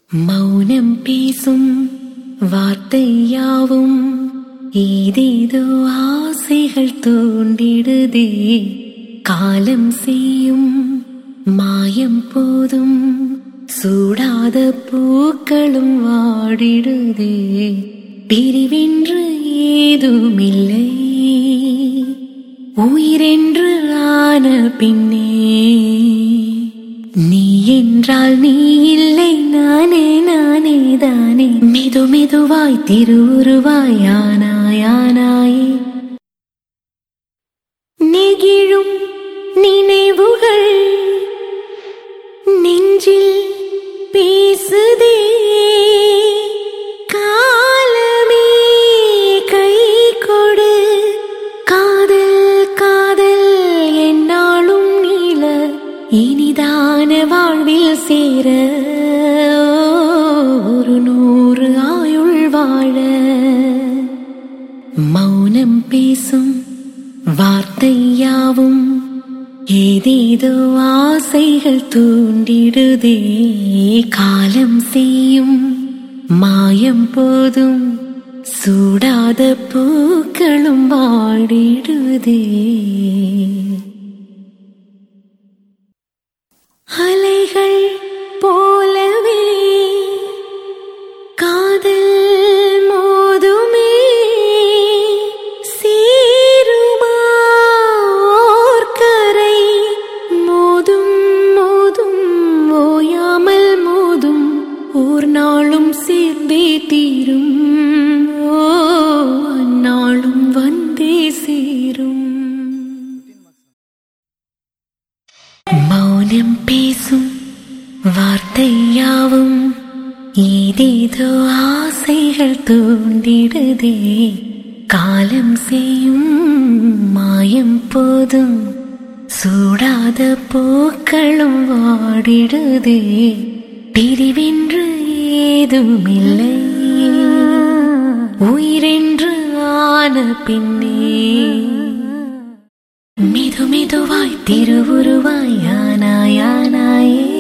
மௌனம் பேசும் வார்த்தையாவும் ஏதேதோ ஆசைகள் தூண்டிடுதே காலம் செய்யும் மாயம் போதும் சூடாத பூக்களும் வாடிடுதே பிரிவென்று ஏதுமில்லை உயிரென்று ஆன பின்னே நீ என்றால் நீ இல்லை நானே நானே தானே மெது மெதுவாய் திருவுருவாய் ஆனாய் ஆனாயே நெகிழும் நினைவுகள் நெஞ்சில் பேசுதே காலமே கை கொடு காதல் காதல் என்னாலும் நீள இனிதான வாழ்வில் சேர ஒரு நூறு ஆயுள் வாழ மௌனம் பேசும் வார்த்தையாவும் ஏதேதோ ஆசைகள் தூண்டிடுதே காலம் செய்யும் மாயம் போதும் சூடாத பூக்களும் வாடிடுதே அலைகள் போலவே காதல் மோதுமே சீருமா ஓர்கரை மோதும் மோதும் ஓயாமல் மோதும் ஓர் நாளும் சேர்ந்தே தீரும் ஓ அந்நாளும் வந்தே சேரும் மௌனம் பேசும் வார்த்தையாவும் ஏதேதோ ஆசைகள் தூண்டிடுதே காலம் செய்யும் மாயம் போதும் சூடாத பூக்களும் வாடிடுதே பிரிவென்று ஏதுமில்லை உயிரென்று ஆன பின்னே மெது மெதுவாய் திருவுருவாய் ஆனாய் ஆனாயே